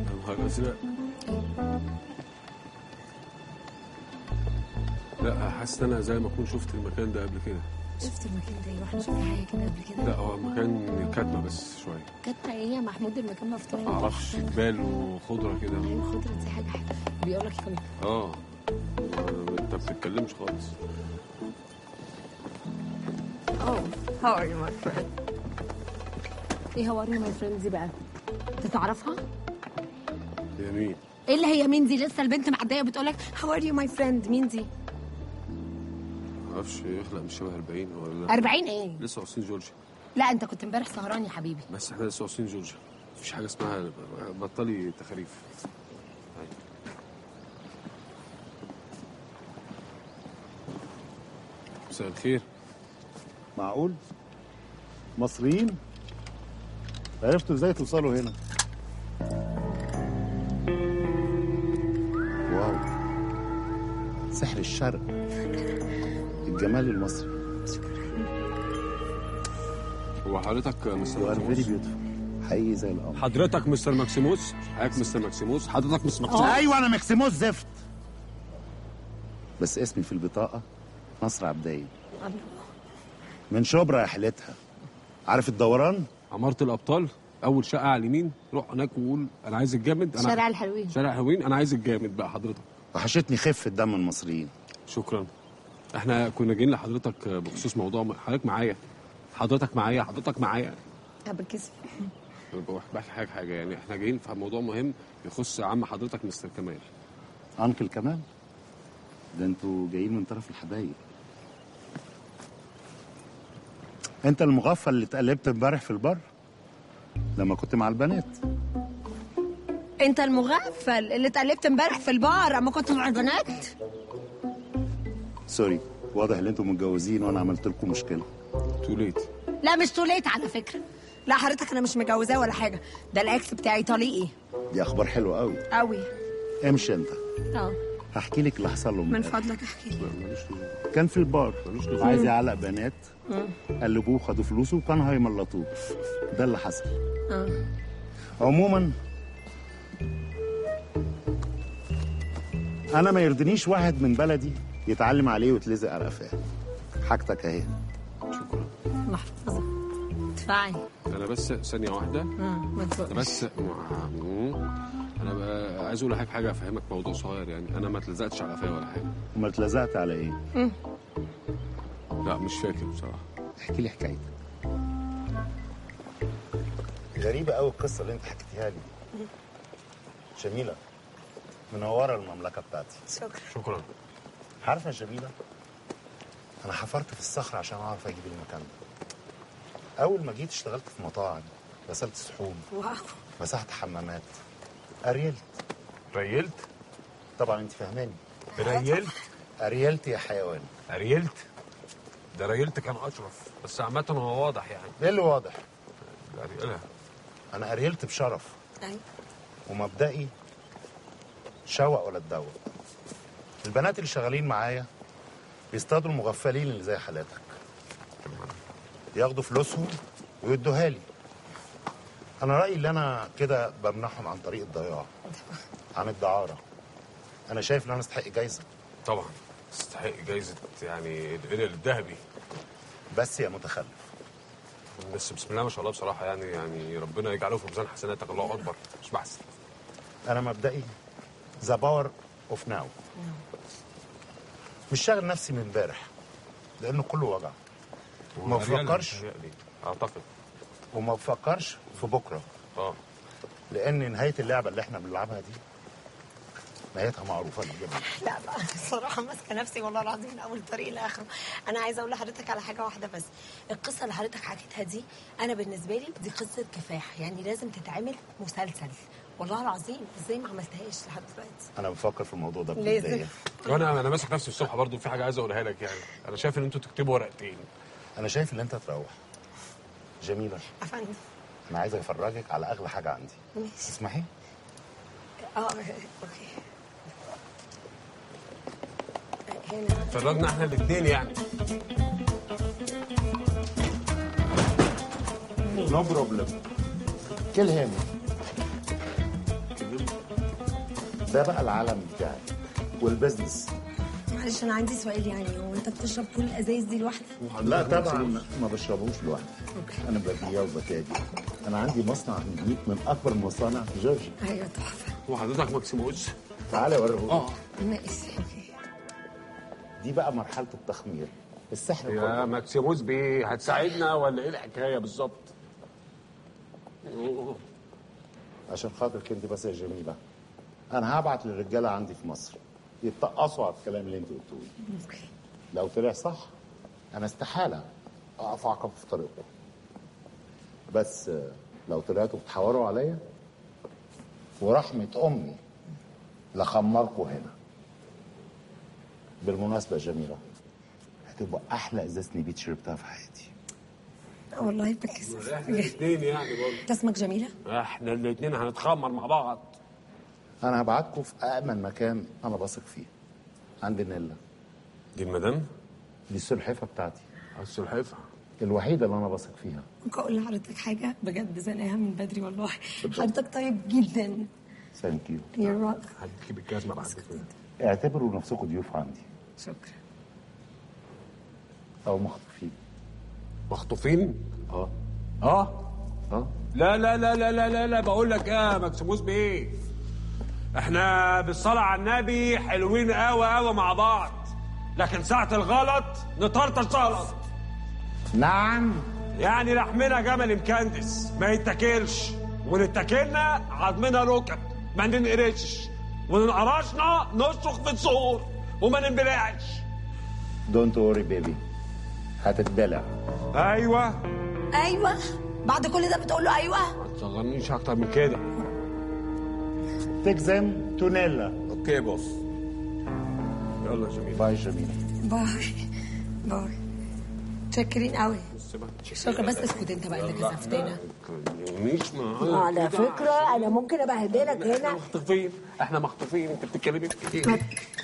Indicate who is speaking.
Speaker 1: يا نهار ازرق لا حاسس ان انا زي ما اكون شفت المكان ده قبل كده
Speaker 2: شفت المكان ده ايوه احنا شفنا حاجه كده قبل كده
Speaker 1: لا هو مكان كاتمه بس شويه
Speaker 2: كانت ايه يا محمود المكان مفتوح
Speaker 1: ما اعرفش جبال وخضره كده
Speaker 2: ايوه خضره دي حاجه حلوه بيقول لك يكون
Speaker 1: اه انت ما بتتكلمش خالص
Speaker 2: اه هاو ار يو ماي فريند ايه هاو ار يو ماي فريند دي بقى انت تعرفها
Speaker 1: يا مين
Speaker 2: ايه اللي هي مين دي لسه البنت معديه بتقول لك هاو ار يو ماي فريند مين دي
Speaker 1: ما اعرفش يخلق مش شبه 40 ولا
Speaker 2: 40 ايه
Speaker 1: لسه واصلين جورجيا
Speaker 2: لا انت كنت امبارح سهران يا حبيبي
Speaker 1: بس احنا لسه واصلين جورجيا مفيش حاجه اسمها بطلي تخاريف مساء الخير
Speaker 3: معقول مصريين عرفتوا ازاي توصلوا هنا واو سحر الشرق الجمال المصري
Speaker 1: هو حضرتك مستر
Speaker 3: يو ار فيري
Speaker 1: ماكسيموس
Speaker 3: بيوتيفول حقيقي زي القمر
Speaker 1: حضرتك مستر ماكسيموس حضرتك مستر ماكسيموس حضرتك مستر ماكسيموس
Speaker 3: ايوه انا مكسيموس زفت بس اسمي في البطاقه نصر عبداية من شبرا يا حلتها عارف الدوران
Speaker 1: عمارة الأبطال أول شقة على اليمين روح هناك وقول أنا عايز الجامد أنا
Speaker 2: شارع الحلوين
Speaker 1: شارع الحلوين أنا عايز الجامد بقى حضرتك
Speaker 3: وحشتني خفه دم المصريين
Speaker 1: شكرا احنا كنا جايين لحضرتك بخصوص موضوع حضرتك معايا حضرتك معايا حضرتك معايا
Speaker 2: بالكسف
Speaker 1: أنا بقول- بحكي حاجة حاجة يعني احنا جايين في موضوع مهم يخص عم حضرتك مستر كمال
Speaker 3: انكل كمان ده انتوا جايين من طرف الحبايب انت المغفل اللي اتقلبت امبارح في البر لما كنت مع البنات
Speaker 2: انت المغفل اللي اتقلبت امبارح في البار اما كنت مع البنات
Speaker 3: سوري واضح ان انتوا متجوزين وانا عملت لكم مشكله
Speaker 1: توليت
Speaker 2: لا مش توليت على فكره لا حضرتك انا مش مجوزاه ولا حاجه ده الاكس بتاعي طليقي
Speaker 3: دي اخبار حلوه قوي
Speaker 2: قوي
Speaker 3: امشي انت
Speaker 2: اه
Speaker 3: هحكي لك اللي حصل له
Speaker 2: من
Speaker 3: امبارح.
Speaker 2: فضلك احكي لي
Speaker 1: ملوش لزوم.
Speaker 3: كان في البار
Speaker 1: ملوش لزوم.
Speaker 3: عايز يعلق بنات قلبوه خدوا فلوسه وكان هيملطوه ده اللي حصل
Speaker 2: اه
Speaker 3: عموما انا ما يرضنيش واحد من بلدي يتعلم عليه ويتلزق على قفاه حاجتك اهي
Speaker 1: شكرا
Speaker 2: محفظه ادفعي
Speaker 3: انا بس ثانيه واحده
Speaker 2: اه ما
Speaker 3: انا
Speaker 2: تفوقش
Speaker 3: بس انا بقى عايز اقول لحضرتك حاجه افهمك موضوع صغير يعني انا ما اتلزقتش على قفايا ولا حاجه
Speaker 4: ما اتلزقت على ايه؟
Speaker 3: لا مش فاكر بصراحه
Speaker 4: احكي لي حكايتك غريبة قوي القصة اللي انت حكيتيها لي جميلة منورة المملكة بتاعتي
Speaker 2: شكرا
Speaker 3: شكرا
Speaker 4: عارفة يا جميلة أنا حفرت في الصخر عشان أعرف أجيب المكان ده أول ما جيت اشتغلت في مطاعم غسلت صحون
Speaker 2: واو
Speaker 4: مسحت حمامات أريلت
Speaker 3: ريلت
Speaker 4: طبعا أنت فاهماني
Speaker 3: ريلت
Speaker 4: أريلت يا حيوان
Speaker 3: ريلت ده ريلت كان اشرف بس عامه هو واضح يعني
Speaker 4: إيه اللي واضح؟
Speaker 3: ريلها
Speaker 4: أنا أريلت بشرف
Speaker 2: ايوه
Speaker 4: ومبدئي شوق ولا تدوق البنات اللي شغالين معايا بيصطادوا المغفلين اللي زي حالاتك ياخدوا فلوسهم ويدوها لي انا رايي اللي انا كده بمنحهم عن طريق الضياع عن الدعاره انا شايف ان انا استحق جايزه
Speaker 3: طبعا تستحق جايزه يعني القلل الذهبي
Speaker 4: بس يا متخلف
Speaker 3: بس بسم الله ما شاء الله بصراحه يعني يعني ربنا يجعله في ميزان حسناتك الله اكبر مش بحث
Speaker 4: انا مبدئي ذا باور اوف ناو مش شاغل نفسي من امبارح لانه كله وجع ما بفكرش
Speaker 3: متهيألي، اعتقد
Speaker 4: وما بفكرش في بكره
Speaker 3: اه
Speaker 4: لان نهايه اللعبه اللي احنا بنلعبها دي نهايتها معروفه للجميع
Speaker 2: لا بقى الصراحه ماسكه نفسي والله العظيم من اول الطريق لاخره انا عايزه اقول لحضرتك على حاجه واحده بس القصه اللي حضرتك حكيتها دي انا بالنسبه لي دي قصه كفاح يعني لازم تتعمل مسلسل والله العظيم ازاي ما عملتهاش لحد دلوقتي
Speaker 4: انا بفكر في الموضوع ده
Speaker 2: لازم.
Speaker 4: بجديه
Speaker 3: وانا انا ماسك نفسي الصبح برضو في حاجه عايز اقولها لك يعني انا شايف ان انتوا تكتبوا ورقتين
Speaker 4: انا شايف ان انت تروح جميله
Speaker 2: يا فندم
Speaker 4: انا عايز افرجك على اغلى حاجه عندي
Speaker 2: ماشي
Speaker 4: تسمحي
Speaker 2: اه اوكي هنا
Speaker 3: فرجنا احنا الاثنين يعني
Speaker 4: نو بروبلم كل هيم ده بقى العالم بتاعي والبزنس
Speaker 2: معلش انا عندي سؤال يعني هو انت بتشرب كل الازايز دي لوحدك
Speaker 4: لا طبعا ما بشربوش لوحدي انا ببيع وبتاجر انا عندي مصنع نجيب من اكبر المصانع في جورجيا
Speaker 2: ايوه تحفه
Speaker 1: وحضرتك ماكسيموس
Speaker 4: تعالى اوريهولك
Speaker 1: اه
Speaker 2: ماشي اوكي
Speaker 4: دي بقى مرحله التخمير السحر
Speaker 1: يا
Speaker 4: كله
Speaker 1: ماكسيموس بيه هتساعدنا ولا ايه الحكايه بالظبط؟ أوه.
Speaker 4: عشان خاطرك انت بس يا جميله انا هبعت للرجاله عندي في مصر يتقصوا على الكلام اللي انت قلته لي
Speaker 2: اوكي
Speaker 4: لو طلع صح انا استحاله اقف اعقب في طريقكم بس آه، لو طلعتوا بتحوروا عليا ورحمه امي لخمركم هنا بالمناسبه يا جميله هتبقى احلى ازازه نبيت شربتها في حياتي
Speaker 2: آه والله بتكسف
Speaker 1: احنا الاثنين يعني برضه
Speaker 2: انت اسمك جميله
Speaker 1: احنا الاثنين هنتخمر مع بعض
Speaker 4: انا هبعتكم في امن مكان انا بثق فيه عند نيلا
Speaker 1: دي المدام
Speaker 4: دي السلحفه بتاعتي
Speaker 1: السلحفه
Speaker 4: الوحيده اللي انا بثق فيها
Speaker 2: ممكن اقول لحضرتك حاجه بجد زنقاها من بدري والله حضرتك طيب جدا
Speaker 4: ثانك يو
Speaker 2: يا رب
Speaker 1: هتجيب الجزمه بعد كده
Speaker 4: اعتبروا نفسكم ضيوف عندي
Speaker 2: شكرا
Speaker 4: او مخطوفين
Speaker 1: مخطوفين
Speaker 4: اه
Speaker 1: اه
Speaker 4: اه
Speaker 1: لا لا لا لا لا لا, لا بقول لك ايه يا مكسوموس بيه احنا بالصلاة على النبي حلوين قوي قوي مع بعض لكن ساعة الغلط نطرطش غلط
Speaker 4: نعم
Speaker 1: يعني لحمنا جمل مكندس ما يتاكلش ونتاكلنا عظمنا ركب ما ننقرش وننقرشنا نصرخ في الصور وما ننبلعش
Speaker 4: دونت وري بيبي هتتبلع
Speaker 1: ايوه
Speaker 2: ايوه بعد كل ده بتقول له ايوه
Speaker 1: ما تصغرنيش اكتر من كده
Speaker 4: تجزم تونيلا
Speaker 1: اوكي بص يلا يا جميل
Speaker 4: باي جميل
Speaker 2: باي باي متشكرين قوي
Speaker 1: سيبها.
Speaker 2: شكرا بس اسكت انت بقى اللي كسفتنا
Speaker 1: تكلمنيش معايا
Speaker 2: على
Speaker 1: كده.
Speaker 2: فكره انا ممكن ابهدلك
Speaker 1: احنا
Speaker 2: هنا
Speaker 1: مخطوفين احنا مخطوفين انت بتتكلمي في ايه